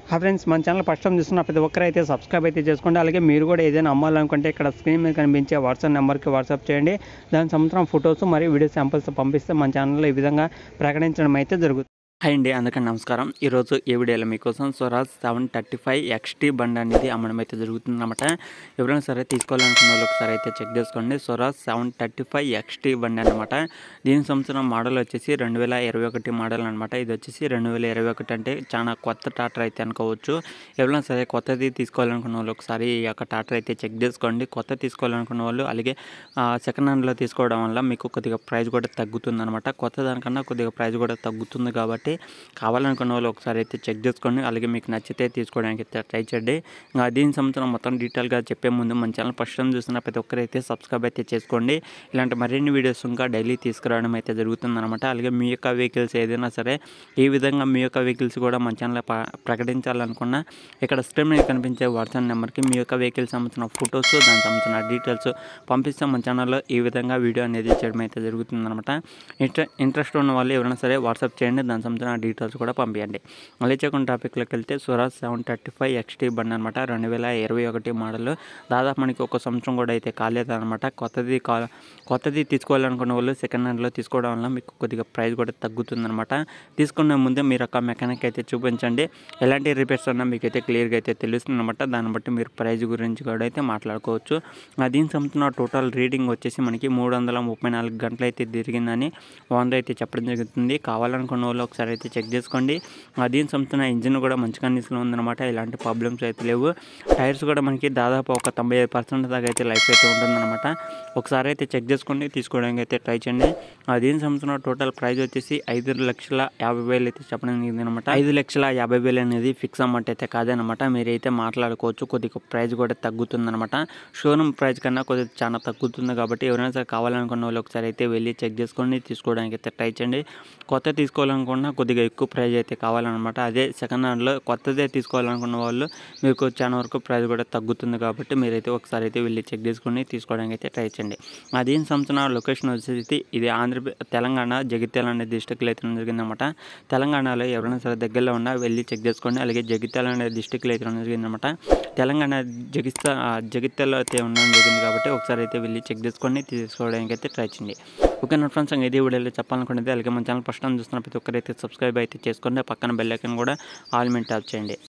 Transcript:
ఆ ఫ్రెండ్స్ మన channel first time చూస్తున్న ప్రతి ఒక్కరు అయితే సబ్స్క్రైబ్ అయితే చేసుకోండి అలాగే మీరు కూడా ఏదైనా అమ్మాలనుకుంటే ఇక్కడ స్క్రీన్ మీద కనిపించే వాట్సాప్ నెంబర్కి వాట్సాప్ చేయండి దాని సంవత్సరం ఫొటోస్ మరియు వీడియో శాంపిల్స్ పంపిస్తే మన ఛానల్లో ఈ విధంగా ప్రకటించడం అయితే జరుగుతుంది హాయ్ అండి అందరికీ నమస్కారం ఈరోజు ఈ వీడియోలో మీకోసం Swaraj seven thirty five XT బండి అనేది అమ్మడం అయితే జరుగుతుందన్నమాట ఎవరైనా సరే తీసుకోవాలనుకున్న వాళ్ళు ఒకసారి అయితే చెక్ చేసుకోండి Swaraj seven thirty five XT బండి అనమాట దీని సంవత్సరం మోడల్ వచ్చేసి రెండు వేల ఇరవై ఒకటి మోడల్ అనమాట ఇది వచ్చేసి రెండు వేల ఇరవై ఒకటి అంటే చాలా కొత్త టాటర్ అయితే అనుకోవచ్చు ఎవరైనా సరే కొత్తది తీసుకోవాలనుకున్న వాళ్ళు ఒకసారి ఈ యొక్క టాటర్ అయితే చెక్ చేసుకోండి కొత్త తీసుకోవాలనుకున్న వాళ్ళు అలాగే సెకండ్ హ్యాండ్లో తీసుకోవడం వల్ల మీకు కొద్దిగా ప్రైస్ కూడా తగ్గుతుంది అనమాట కొత్త దానికన్నా కొద్దిగా ప్రైస్ కూడా తగ్గుతుంది కాబట్టి కావాలనుకున్న వాళ్ళు ఒకసారి అయితే చెక్ చేసుకోండి అలాగే మీకు నచ్చితే తీసుకోవడానికి అయితే ట్రై చేయండి ఇంకా దీని సంవత్సరం మొత్తం డీటెయిల్గా చెప్పే ముందు మన ఛానల్ ఫస్ట్ టైం చూస్తున్న ప్రతి ఒక్కరైతే సబ్స్క్రైబ్ అయితే చేసుకోండి ఇలాంటి మరిన్ని వీడియోస్ ఇంకా డైలీ తీసుకురావడం అయితే జరుగుతుందన్నమాట అలాగే మీ యొక్క వెహికల్స్ ఏదైనా సరే ఈ విధంగా మీ యొక్క వెహికల్స్ కూడా మన ఛానల్ ప్రకటించాలనుకున్నా ఇక్కడ స్క్రీన్ మీద కనిపించే వాట్సాప్ నెంబర్కి మీ యొక్క వెహికల్ సంబంధించిన ఫొటోస్ దానికి సంబంధించిన డీటెయిల్స్ పంపిస్తే మన ఛానల్లో ఈ విధంగా వీడియో అనేది చేయడం అయితే జరుగుతుందన్నమాట ఇంట్రె ఇంట్రెస్ట్ ఉన్న వాళ్ళు ఎవరైనా సరే వాట్సాప్ చేయండి దాని సంబంధించిన డీటెయిల్స్ కూడా పంపించండి మళ్ళీ చేయకుండా టాపిక్లోకి వెళ్తే Swaraj seven thirty five XT బండి అనమాట రెండు వేల ఇరవై ఒకటి మోడల్ దాదాపు మనకి ఒక సంవత్సరం కూడా అయితే కాలేదన్నమాట కొత్తది కా కొత్తది తీసుకోవాలనుకున్న వాళ్ళు సెకండ్ హ్యాండ్లో తీసుకోవడం వల్ల మీకు కొద్దిగా ప్రైస్ కూడా తగ్గుతుందన్నమాట తీసుకునే ముందే మీరు ఒక మెకానిక్ అయితే చూపించండి ఎలాంటి రిపేర్స్ ఉన్నా మీకు అయితే క్లియర్గా అయితే తెలుస్తుంది అనమాట దాన్ని బట్టి మీరు ప్రైస్ గురించి కూడా అయితే మాట్లాడుకోవచ్చు ఆ దీని సంబంధించిన టోటల్ రీడింగ్ వచ్చేసి మనకి మూడు వందల ముప్పై నాలుగు గంటలు అయితే తిరిగిందని ఓనర్ అయితే చెప్పడం జరుగుతుంది కావాలనుకున్న వాళ్ళు ఒకసారి అయితే చెక్ చేసుకోండి ఆ దీని సంబంధించిన ఇంజిన్ కూడా మంచి కండిషన్లో ఉందన్నమాట ఎలాంటి ప్రాబ్లమ్స్ అయితే లేవు టైర్స్ కూడా మనకి దాదాపు ఒక తొంభై ఐదు పర్సెంట్ దాకా అయితే లైఫ్ అయితే ఉంటుందన్నమాట ఒకసారి అయితే చెక్ చేసుకోండి తీసుకోవడానికి అయితే ట్రై చేయండి ఆ దీని సంబంధించిన టోటల్ ప్రైస్ వచ్చేసి ఐదు లక్షల యాభై వేలు అయితే చెప్పడం జరిగింది అనమాట ఐదు లక్షల యాభై వేలు అనేది ఫిక్స్ అమౌంట్ అయితే కాదనమాట మీరైతే మాట్లాడుకోవచ్చు కొద్దిగా ప్రైస్ కూడా తగ్గుతుందన్నమాట షోరూమ్ ప్రైస్ కన్నా కొద్దిగా చాలా తగ్గుతుంది కాబట్టి ఎవరైనా సరే కావాలనుకున్న వాళ్ళు ఒకసారి అయితే వెళ్ళి చెక్ చేసుకోండి తీసుకోవడానికి అయితే ట్రై చేయండి కొత్త తీసుకోవాలనుకున్నా కొద్దిగా ఎక్కువ ప్రైస్ అయితే కావాలన్నమాట అదే సెకండ్ హ్యాండ్లో కొత్తదే తీసుకోవాలనుకున్న వాళ్ళు మీకు చాలా వరకు ప్రైస్ కూడా తగ్గుతుంది కాబట్టి మీరైతే ఒకసారి అయితే వెళ్ళి చెక్ చేసుకొని తీసుకోవడానికి అయితే ట్రై చేయండి అది సంవత్సరం లొకేషన్ వచ్చేసి ఇది ఆంధ్రప్రదేశ్ తెలంగాణ జగిత్యాల అనే డిస్టిక్లో అయితే జరిగిందన్నమాట తెలంగాణలో ఎవరైనా సరే దగ్గరలో ఉన్నా వెళ్ళి చెక్ చేసుకోండి అలాగే జగిత్యాల అనే డిస్టిక్లో అయితే జరిగిందన్నమాట తెలంగాణ జగిత్తా జగిత్యాలలో అయితే ఉండడం జరిగింది కాబట్టి ఒకసారి అయితే వెళ్ళి చెక్ చేసుకొని తీసుకోవడానికి అయితే ట్రై చేయండి ఓకే నా ఫ్రెండ్స్ ఇంకా ఇదే వీడియోలో చెప్పాలనుకునేది అలాగే మన ఛానల్ ఫస్ట్ టైం చూస్తున్న ప్రతి ఒక్కరైతే సబ్స్క్రైబ్ అయితే చేసుకోండి పక్కన బెల్ ఐకన్ కూడా ఆల్ మీద ట్యాప్ చేయండి